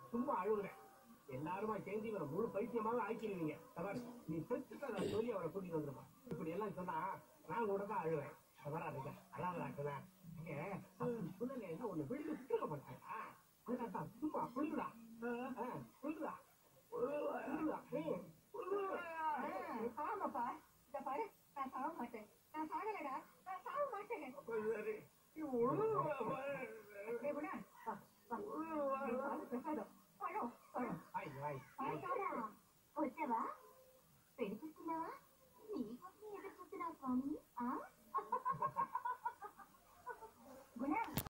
சும்மா அழுகுறேன் எல்லாருமா சேர்ந்து இவரை முழு பைத்தியமாக ஆக்கிடுவீங்க தவறு நீ பெற்றுட்ட நான் சொல்லி அவரை கூட்டிட்டு வந்துருப்பா இப்படி எல்லாம் சொன்னா நான் கூட தான் அழுவேன் தவறாதுங்க அழகாட்டுனா சொல்லலைன்னா ஒண்ணு வெளியில விட்டுருக்க மாட்டாங்க அதனால சும்மா புழுகுடா புழுகுடா புழுகுடா ஆமாப்பா இந்த பாரு நான் சாக மாட்டேன் நான் சாகலடா நான் சாக மாட்டேன் சரி உழுவா ஏய், குணா, வா, வா. நீ பாரு, பிரசாதம். பழம், பழம். ஆய் ஆய் పైకాడా వచ్చావా పెళ్లి నీ కోసం ఎదురు చూస్తున్నా స్వామి ఆ? గుణ